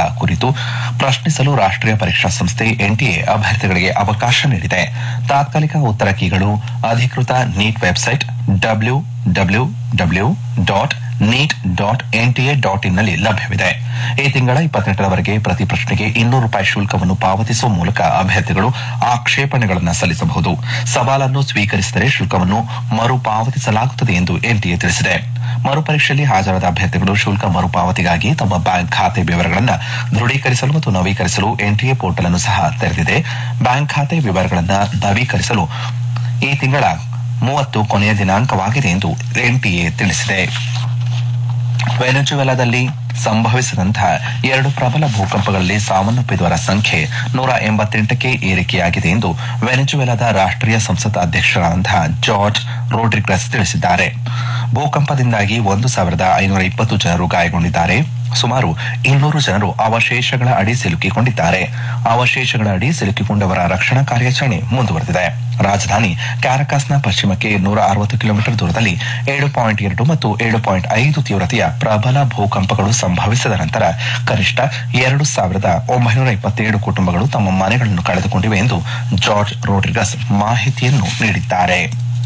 ಕುರಿತು ಪ್ರಶ್ನಿಸಲು ರಾಷ್ಟೀಯ ಪರೀಕ್ಷಾ ಸಂಸ್ಥೆ ಎನ್ಟಿಎ ಅಭ್ಯರ್ಥಿಗಳಿಗೆ ಅವಕಾಶ ನೀಡಿದೆ ತಾತ್ಕಾಲಿಕ ಉತ್ತರ ಕೀಗಳು ಅಧಿಕೃತ NEET website W W W dot NEET dot NTA dot ಇನ್ನಲ್ಲಿ ಲಭ್ಯವಿದೆ ಈ ತಿಂಗಳ ಇಪ್ಪತ್ತೆಂಟರವರೆಗೆ ಪ್ರತಿ ಪ್ರಶ್ನೆಗೆ ಇನ್ನೂರು ರೂಪಾಯಿ ಶುಲ್ಕವನ್ನು ಪಾವತಿಸುವ ಮೂಲಕ ಅಭ್ಯರ್ಥಿಗಳು ಆಕ್ಷೇಪಣೆಗಳನ್ನು ಸಲ್ಲಿಸಬಹುದು ಸವಾಲನ್ನು ಸ್ವೀಕರಿಸಿದರೆ ಶುಲ್ಕವನ್ನು ಮರುಪಾವತಿಸಲಾಗುತ್ತದೆ ಎಂದು ಎನ್ಟಿಎ ತಿಳಿಸಿದೆ ಮರುಪರೀಕ್ಷೆಯಲ್ಲಿ ಹಾಜರಾದ ಅಭ್ಯರ್ಥಿಗಳು ಶುಲ್ಕ ಮರುಪಾವತಿಗಾಗಿ ತಮ್ಮ ಬ್ಯಾಂಕ್ ಖಾತೆ ವಿವರಗಳನ್ನು ದೃಢೀಕರಿಸಲು ಮತ್ತು ನವೀಕರಿಸಲು ಎನ್ಟಿಎ ಪೋರ್ಟಲ್ ಅನ್ನು ಸಹ ತೆರೆದಿದೆ ಬ್ಯಾಂಕ್ ಖಾತೆ ವಿವರಗಳನ್ನು ನವೀಕರಿಸಲು ಈ ತಿಂಗಳ ಮೂವತ್ತು ಕೊನೆಯ ದಿನಾಂಕವಾಗಿದೆ ಎಂದು ಎನ್ಟಿಎ ತಿಳಿಸಿದೆ ವೆನೆಜುವೆಲಾದಲ್ಲಿ ಸಂಭವಿಸಿದಂತಹ ಎರಡು ಪ್ರಬಲ ಭೂಕಂಪಗಳಲ್ಲಿ ಸಾವನ್ನಪ್ಪಿದವರ ಸಂಖ್ಯೆ ನೂರ ಎಂಬತ್ತೆಂಟಕ್ಕೆ ಏರಿಕೆಯಾಗಿದೆ ಎಂದು ವೆನೆಜುವೆಲಾದ ರಾಷ್ಟೀಯ ಸಂಸತ್ ಅಧ್ಯಕ್ಷರಾದಂತಹ ಜಾರ್ಜ್ ರೋಡ್ರಿಗಸ್ ತಿಳಿಸಿದ್ದಾರೆ ಭೂಕಂಪದಿಂದಾಗಿ ಒಂದು ಸಾವಿರದ ಐನೂರ ಇಪ್ಪತ್ತು ಜನರು ಗಾಯಗೊಂಡಿದ್ದಾರೆ ಸುಮಾರು ಇನ್ನೂರು ಜನರು ಅವಶೇಷಗಳ ಅಡಿ ಸಿಲುಕಿಕೊಂಡಿದ್ದಾರೆ ಅವಶೇಷಗಳ ಅಡಿ ಸಿಲುಕಿಕೊಂಡವರ ರಕ್ಷಣಾ ಕಾರ್ಯಾಚರಣೆ ಮುಂದುವರೆದಿದೆ ರಾಜಧಾನಿ ಕ್ಯಾರಕಾಸ್ನ ಪಶ್ಚಿಮಕ್ಕೆ ನೂರ ಅರವತ್ತು ಕಿಲೋಮೀಟರ್ ದೂರದಲ್ಲಿ ಏಳು ಪಾಯಿಂಟ್ ಎರಡು ಮತ್ತು ಏಳು ಪಾಯಿಂಟ್ ಐದು ತೀವ್ರತೆಯ ಪ್ರಬಲ ಭೂಕಂಪಗಳು ಸಂಭವಿಸಿದ ನಂತರ ಕನಿಷ್ಠ ಎರಡು ಸಾವಿರದ ಒಂಬೈನೂರ ಇಪ್ಪತ್ತೇಳು ಕುಟುಂಬಗಳು ತಮ್ಮ ಮನೆಗಳನ್ನು ಕಳೆದುಕೊಂಡಿವೆ ಎಂದು ಜಾರ್ಜ್ ರೋಡ್ರಿಗಸ್ ಮಾಹಿತಿಯನ್ನು ನೀಡಿದ್ದಾರೆ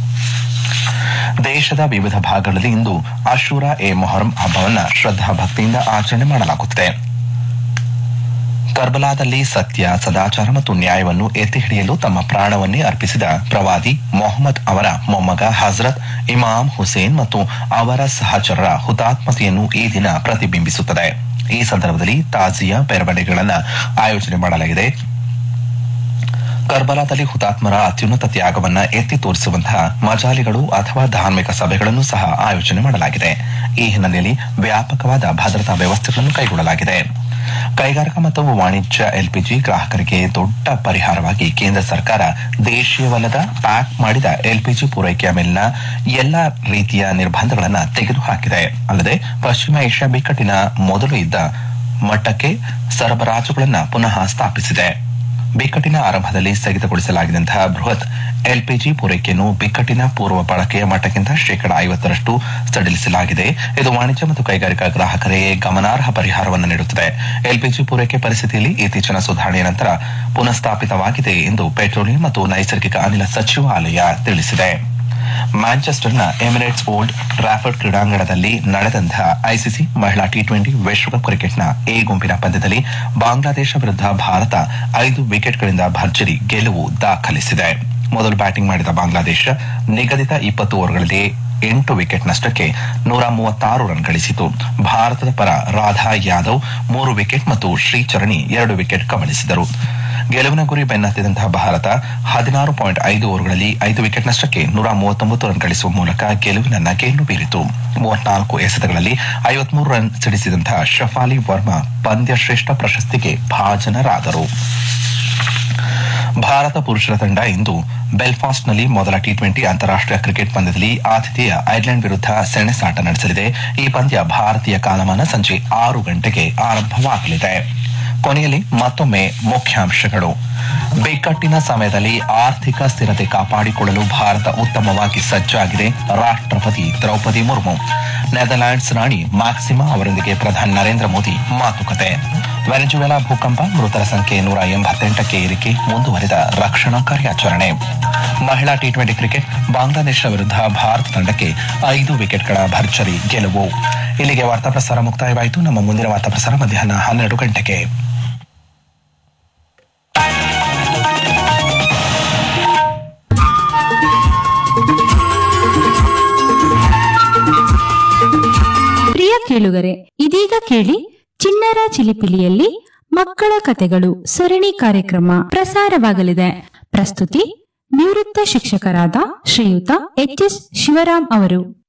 ದೇಶದ ವಿವಿಧ ಭಾಗಗಳಲ್ಲಿ ಇಂದು ಅಶೂರಾ ಎ ಮೊಹರಂ ಹಬ್ಬವನ್ನ ಶ್ರದ್ದಾ ಭಕ್ತಿಯಿಂದ ಆಚರಣೆ ಮಾಡಲಾಗುತ್ತಿದೆ ಕರ್ಬಲಾದಲ್ಲಿ ಸತ್ಯ ಸದಾಚಾರ ಮತ್ತು ನ್ಯಾಯವನ್ನು ಎತ್ತಿ ಹಿಡಿಯಲು ತಮ್ಮ ಪ್ರಾಣವನ್ನೇ ಅರ್ಪಿಸಿದ ಪ್ರವಾದಿ ಮೊಹಮ್ಮದ್ ಅವರ ಮೊಮ್ಮಗ ಹಜರತ್ ಇಮಾಮ್ ಹುಸೇನ್ ಮತ್ತು ಅವರ ಸಹಚರರ ಹುತಾತ್ಮತೆಯನ್ನು ಈ ದಿನ ಪ್ರತಿಬಿಂಬಿಸುತ್ತದೆ ಈ ಸಂದರ್ಭದಲ್ಲಿ ತಾಜಿಯಾ ಮೆರವಣಿಗೆಗಳನ್ನು ಆಯೋಜನೆ ಮಾಡಲಾಗಿದೆ ಕರ್ಬಲಾದಲ್ಲಿ ಹುತಾತ್ಮರ ಅತ್ಯುನ್ನತ ತ್ಯಾಗವನ್ನ ಎತ್ತಿ ತೋರಿಸುವಂತಹ ಮಜಾಲಿಗಳು ಅಥವಾ ಧಾರ್ಮಿಕ ಸಭೆಗಳನ್ನು ಸಹ ಆಯೋಜನೆ ಮಾಡಲಾಗಿದೆ ಈ ಹಿನ್ನೆಲೆಯಲ್ಲಿ ವ್ಯಾಪಕವಾದ ಭದ್ರತಾ ವ್ಯವಸ್ಥೆಗಳನ್ನು ಕೈಗೊಳ್ಳಲಾಗಿದೆ ಕೈಗಾರಿಕಾ ಮತ್ತು ವಾಣಿಜ್ಯ ಎಲ್ಪಿಜಿ ಗ್ರಾಹಕರಿಗೆ ದೊಡ್ಡ ಪರಿಹಾರವಾಗಿ ಕೇಂದ್ರ ಸರ್ಕಾರ ದೇಶೀಯವಲ್ಲದ ಪ್ಯಾಕ್ ಮಾಡಿದ ಎಲ್ಪಿಜಿ ಪೂರೈಕೆಯ ಮೇಲಿನ ಎಲ್ಲಾ ರೀತಿಯ ನಿರ್ಬಂಧಗಳನ್ನು ತೆಗೆದುಹಾಕಿದೆ ಅಲ್ಲದೆ ಪಶ್ಚಿಮ ಏಷ್ಯಾ ಬಿಕ್ಕಟ್ಟಿನ ಮೊದಲು ಇದ್ದ ಮಟ್ಟಕ್ಕೆ ಸರಬರಾಜುಗಳನ್ನು ಪುನಃ ಸ್ಥಾಪಿಸಿದೆ ಬಿಕ್ಕಟ್ಟಿನ ಆರಂಭದಲ್ಲಿ ಸ್ಥಗಿತಗೊಳಿಸಲಾಗಿದ್ದಂತಹ ಬೃಹತ್ ಎಲ್ಪಿಜಿ ಪೂರೈಕೆಯನ್ನು ಬಿಕ್ಕಟ್ಟಿನ ಪೂರ್ವ ಬಳಕೆಯ ಮಟ್ಟಕ್ಕಿಂತ ಶೇಕಡ ಐವತ್ತರಷ್ಟು ಸಡಿಲಿಸಲಾಗಿದೆ ಇದು ವಾಣಿಜ್ಯ ಮತ್ತು ಕೈಗಾರಿಕಾ ಗ್ರಾಹಕರಿಗೆ ಗಮನಾರ್ಹ ಪರಿಹಾರವನ್ನು ನೀಡುತ್ತದೆ ಎಲ್ಪಿಜಿ ಪೂರೈಕೆ ಪರಿಸ್ಥಿತಿಯಲ್ಲಿ ಇತ್ತೀಚಿನ ಸುಧಾರಣೆಯ ನಂತರ ಪುನಃಸ್ಥಾಪಿತವಾಗಿದೆ ಎಂದು ಪೆಟ್ರೋಲಿಯಂ ಮತ್ತು ನೈಸರ್ಗಿಕ ಅನಿಲ ಸಚಿವಾಲಯ ತಿಳಿಸಿದೆ ಮ್ಯಾಂಚೆಸ್ಟರ್ನ ಎಮಿರೇಟ್ಸ್ ಓಲ್ಡ್ ಟ್ರಾಫರ್ಡ್ ಕ್ರೀಡಾಂಗಣದಲ್ಲಿ ನಡೆದಂತಹ ಐಸಿಸಿ ಮಹಿಳಾ ಟಿ ಟ್ವೆಂಟಿ ವಿಶ್ವಕಪ್ ಕ್ರಿಕೆಟ್ನ ಎ ಗುಂಪಿನ ಪಂದ್ಯದಲ್ಲಿ ಬಾಂಗ್ಲಾದೇಶ ವಿರುದ್ಧ ಭಾರತ ಐದು ವಿಕೆಟ್ಗಳಿಂದ ಭರ್ಜರಿ ಗೆಲುವು ದಾಖಲಿಸಿದೆ ಮೊದಲು ಬ್ಯಾಟಿಂಗ್ ಮಾಡಿದ ಬಾಂಗ್ಲಾದೇಶ ನಿಗದಿತ ಇಪ್ಪತ್ತು ಓವರ್ಗಳಲ್ಲಿ ಎಂಟು ವಿಕೆಟ್ ನಷ್ಟಕ್ಕೆ ನೂರ ಮೂವತ್ತಾರು ರನ್ ಗಳಿಸಿತು ಭಾರತದ ಪರ ರಾಧಾ ಯಾದವ್ ಮೂರು ವಿಕೆಟ್ ಮತ್ತು ಶ್ರೀಚರಣಿ ಎರಡು ವಿಕೆಟ್ ಕಬಳಿಸಿದರು ಗೆಲುವಿನ ಗುರಿ ಬೆನ್ನತ್ತಿದಂತಹ ಭಾರತ ಹದಿನಾರು ಪಾಯಿಂಟ್ ಐದು ಓವರ್ಗಳಲ್ಲಿ ಐದು ವಿಕೆಟ್ ನಷ್ಟಕ್ಕೆ ನೂರ ಮೂವತ್ತೊಂಬತ್ತು ರನ್ ಗಳಿಸುವ ಮೂಲಕ ಗೆಲುವಿನ ನಗೆಯನ್ನು ಬೀರಿತು ಮೂವತ್ನಾಲ್ಕು ಎಸೆತಗಳಲ್ಲಿ ಐವತ್ಮೂರು ರನ್ ಸಿಡಿಸಿದಂತಹ ಶಫಾಲಿ ವರ್ಮಾ ಪಂದ್ಯಶ್ರೇಷ್ಠ ಪ್ರಶಸ್ತಿಗೆ ಭಾಜನರಾದರು ಭಾರತ ಪುರುಷರ ತಂಡ ಇಂದು ಬೆಲ್ಫಾಸ್ಟ್ನಲ್ಲಿ ಮೊದಲ ಟಿ ಟ್ವೆಂಟಿ ಅಂತಾರಾಷ್ಟೀಯ ಕ್ರಿಕೆಟ್ ಪಂದ್ಯದಲ್ಲಿ ಆತಿಥೇಯ ಐರ್ಲೆಂಡ್ ವಿರುದ್ಧ ಸೆಣಸಾಟ ನಡೆಸಲಿದೆ ಈ ಪಂದ್ಯ ಭಾರತೀಯ ಕಾಲಮಾನ ಸಂಜೆ ಆರು ಗಂಟೆಗೆ ಆರಂಭವಾಗಲಿದೆ ಕೊನೆಯಲ್ಲಿ ಮತ್ತೊಮ್ಮೆ ಮುಖ್ಯಾಂಶಗಳು ಬಿಕ್ಕಟ್ಟಿನ ಸಮಯದಲ್ಲಿ ಆರ್ಥಿಕ ಸ್ಥಿರತೆ ಕಾಪಾಡಿಕೊಳ್ಳಲು ಭಾರತ ಉತ್ತಮವಾಗಿ ಸಜ್ಜಾಗಿದೆ ರಾಷ್ಟ್ರಪತಿ ದ್ರೌಪದಿ ಮುರ್ಮು ನೆದರ್ಲ್ಯಾಂಡ್ಸ್ ರಾಣಿ ಮ್ಯಾಕ್ಸಿಮಾ ಅವರೊಂದಿಗೆ ಪ್ರಧಾನಿ ನರೇಂದ್ರ ಮೋದಿ ಮಾತುಕತೆ ವೆನೆಜುವೆಲಾ ಭೂಕಂಪ ಮೃತರ ಸಂಖ್ಯೆ ನೂರ ಎಂಬತ್ತೆಂಟಕ್ಕೆ ಏರಿಕೆ ಮುಂದುವರೆದ ರಕ್ಷಣಾ ಕಾರ್ಯಾಚರಣೆ ಮಹಿಳಾ ಟಿ ಟ್ವೆಂಟಿ ಕ್ರಿಕೆಟ್ ಬಾಂಗ್ಲಾದೇಶ ವಿರುದ್ಧ ಭಾರತ ತಂಡಕ್ಕೆ ಐದು ವಿಕೆಟ್ಗಳ ಭರ್ಜರಿ ಗೆಲುವು ಇಲ್ಲಿಗೆ ವಾರ್ತಾ ಪ್ರಸಾರ ಮುಕ್ತಾಯವಾಯಿತು ನಮ್ಮ ಮುಂದಿನ ವಾರ್ತಾ ಪ್ರಸಾರ ಮಧ್ಯಾಹ್ನ ಹನ್ನೆರಡು ಗಂಟೆಗೆ ಪ್ರಿಯ ಕೇಳುಗರೆ ಇದೀಗ ಕೇಳಿ ಚಿಣ್ಣರ ಚಿಲಿಪಿಲಿಯಲ್ಲಿ ಮಕ್ಕಳ ಕತೆಗಳು ಸರಣಿ ಕಾರ್ಯಕ್ರಮ ಪ್ರಸಾರವಾಗಲಿದೆ ಪ್ರಸ್ತುತಿ ನಿವೃತ್ತ ಶಿಕ್ಷಕರಾದ ಶ್ರೀಯುತ ಎಚ್ ಎಸ್ ಶಿವರಾಮ್ ಅವರು